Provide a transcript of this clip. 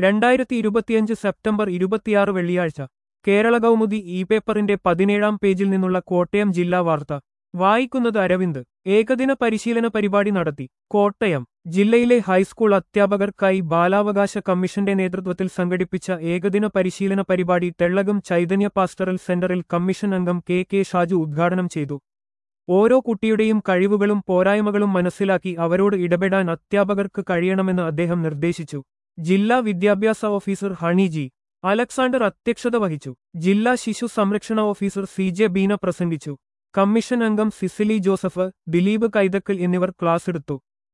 രണ്ടായിരത്തി ഇരുപത്തിയഞ്ച് സെപ്റ്റംബർ ഇരുപത്തിയാറ് വെള്ളിയാഴ്ച കേരള കൗമുദി ഇ പേപ്പറിന്റെ പതിനേഴാം പേജിൽ നിന്നുള്ള കോട്ടയം ജില്ലാ വാർത്ത വായിക്കുന്നത് അരവിന്ദ് ഏകദിന പരിശീലന പരിപാടി നടത്തി കോട്ടയം ജില്ലയിലെ ഹൈസ്കൂൾ അധ്യാപകർക്കായി ബാലാവകാശ കമ്മീഷന്റെ നേതൃത്വത്തിൽ സംഘടിപ്പിച്ച ഏകദിന പരിശീലന പരിപാടി തെള്ളകം ചൈതന്യ പാസ്റ്ററൽ സെന്ററിൽ കമ്മീഷൻ അംഗം കെ കെ ഷാജു ഉദ്ഘാടനം ചെയ്തു ഓരോ കുട്ടിയുടെയും കഴിവുകളും പോരായ്മകളും മനസ്സിലാക്കി അവരോട് ഇടപെടാൻ അധ്യാപകർക്ക് കഴിയണമെന്ന് അദ്ദേഹം നിർദ്ദേശിച്ചു ജില്ലാ വിദ്യാഭ്യാസ ഓഫീസർ ഹണിജി അലക്സാണ്ടർ അധ്യക്ഷത വഹിച്ചു ജില്ലാ ശിശു സംരക്ഷണ ഓഫീസർ സി ജെ ബീന പ്രസംഗിച്ചു കമ്മീഷൻ അംഗം സിസിലി ജോസഫ് ദിലീപ് കൈതക്കൽ എന്നിവർ ക്ലാസ് എടുത്തു